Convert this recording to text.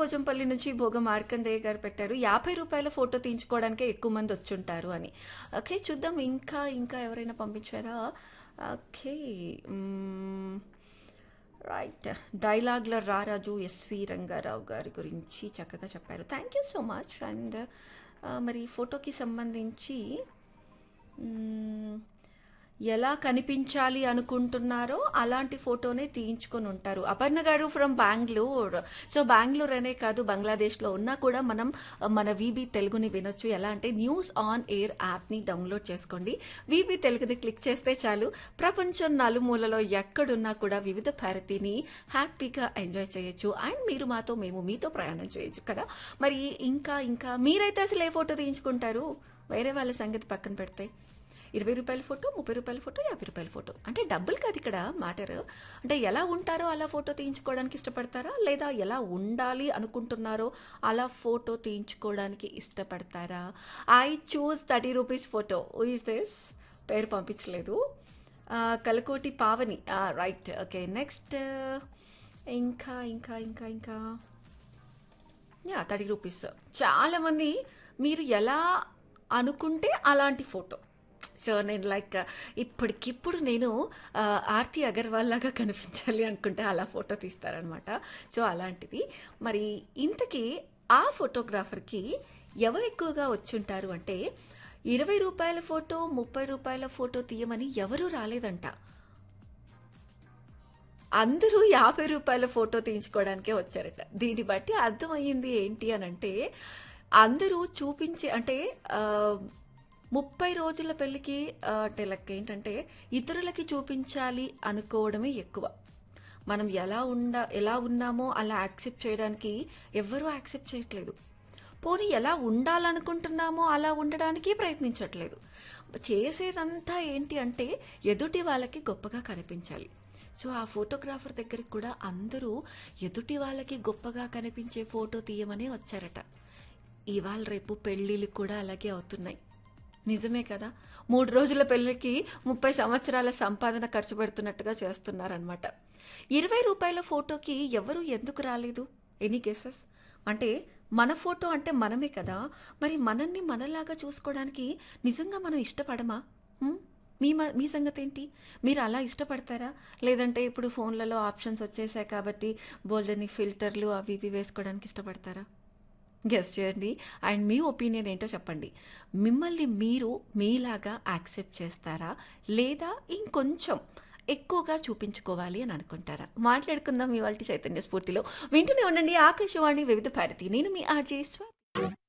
పోచంపల్లి నుంచి భోగ మార్కండేయ గారు పెట్టారు యాభై రూపాయల ఫోటో తీయించుకోవడానికే ఎక్కువ మంది వచ్చుంటారు అని ఓకే చూద్దాం ఇంకా ఇంకా ఎవరైనా పంపించారా ఓకే మ్మ్. రైట్ డైలాగ్ల రారాజు ఎస్వి రంగారావు గారి గురించి చక్కగా చెప్పారు thank you so much and మరి ఫోటోకి సంబంధించి మ్మ్, ఎలా కనిపించాలి అనుకుంటున్నారో అలాంటి ఫోటోనే తీయించుకొని ఉంటారు అపర్ణ గారు ఫ్రమ్ బెంగళూర్ సో బెంగళూరు అనే కాదు బంగ్లాదేశ్లో ఉన్నా కూడా మనం ఆ, మన వీబీ తెలుగుని వినొచ్చు ఎలా అంటే న్యూస్ ఆన్ ఎయిర్ యాప్ని డౌన్లోడ్ చేసుకోండి వీబీ తెలుగుని క్లిక్ చేస్తే చాలు ప్రపంచం నలుమూలలో ఎక్కడున్నా కూడా వివిధ భారతిని హ్యాపీగా ఎంజాయ్ చేయొచ్చు అండ్ మీరు మాతో మేము మీతో ప్రయాణం చేయొచ్చు కదా మరి ఇంకా ఇంకా మీరైతే అసలు ఏ ఫోటో తీయించుకుంటారు వేరే వాళ్ళ సంగతి పక్కన పెడితే ఇరవై రూపాయల ఫోటో ముప్పై రూపాయల ఫోటో యాభై రూపాయల ఫోటో అంటే డబ్బులు కాదు ఇక్కడ మ్యాటర్ అంటే ఎలా ఉంటారో అలా ఫోటో తీయించుకోవడానికి ఇష్టపడతారా లేదా ఎలా ఉండాలి అనుకుంటున్నారో అలా ఫోటో తీయించుకోవడానికి ఇష్టపడతారా I choose thirty rupees photo is this పేరు పంపించలేదు ఆ, Kalakoti Pavani right okay next ఇంకా ఇంకా ఇంకా ఇంకా యా థర్టీ రూపీస్ చాలామంది మీరు ఎలా అనుకుంటే అలాంటి ఫోటో సో నేను లైక్ ఇప్పటికిప్పుడు నేను ఆ, ఆర్తి అగర్వాల్ లాగా కనిపించాలి అనుకుంటే అలా ఫోటో తీస్తారనమాట సో అలాంటిది మరి ఇంతకీ ఆ ఫోటోగ్రాఫర్కి ఎవరు ఎక్కువగా వచ్చుంటారు అంటే ఇరవై రూపాయల ఫోటో ముప్పై రూపాయల ఫోటో తీయమని ఎవరూ రాలేదంట అందరూ యాభై రూపాయల ఫోటో తీయించుకోవడానికే వచ్చారట దీన్ని బట్టి అర్థమయ్యింది ఏంటి అని అంటే అందరూ చూపించే అంటే ఆ, ముప్పై రోజుల పెళ్ళికి ఆ, అంటే లెక్క ఏంటంటే ఇతరులకి చూపించాలి అనుకోవడమే ఎక్కువ మనం ఎలా ఉండ ఎలా ఉన్నామో అలా యాక్సెప్ట్ చేయడానికి ఎవ్వరూ యాక్సెప్ట్ చేయట్లేదు పోనీ ఎలా ఉండాలనుకుంటున్నామో అలా ఉండడానికి ప్రయత్నించట్లేదు చేసేదంతా ఏంటి అంటే ఎదుటి వాళ్ళకి గొప్పగా కనిపించాలి సో ఆ ఫోటోగ్రాఫర్ దగ్గరికి కూడా అందరూ ఎదుటి వాళ్ళకి గొప్పగా కనిపించే ఫోటో తీయమనే వచ్చారట ఇవాళ రేపు పెళ్ళిళ్ళు కూడా అలాగే అవుతున్నాయి నిజమే కదా మూడు రోజుల పెళ్ళికి ముప్పై సంవత్సరాల సంపాదన ఖర్చు పెడుతున్నట్టుగా చేస్తున్నారనమాట ఇరవై రూపాయల ఫోటోకి ఎవరు ఎందుకు రాలేదు ఎనీ కేసెస్ అంటే మన ఫోటో అంటే మనమే కదా మరి మనల్ని మనలాగా చూసుకోవడానికి నిజంగా మనం ఇష్టపడమా హ్మ్? మీ మ- మీ సంగతి ఏంటి మీరు అలా ఇష్టపడతారా లేదంటే ఇప్పుడు ఫోన్లలో ఆప్షన్స్ వచ్చేసాయి కాబట్టి బోల్డని ఫిల్టర్లు అవి ఇవి వేసుకోవడానికి ఇష్టపడతారా గెస్ట్ చేయండి అండ్ మీ ఒపీనియన్ ఏంటో చెప్పండి మిమ్మల్ని మీరు మీలాగా యాక్సెప్ట్ చేస్తారా లేదా ఇంకొంచెం ఎక్కువగా చూపించుకోవాలి అని అనుకుంటారా మాట్లాడుకుందాం ఇవాళ చైతన్య స్ఫూర్తిలో వింటూనే ఉండండి ఆకాశవాణి వివిధ భారతి నేను మీ ఆర్జే స్వ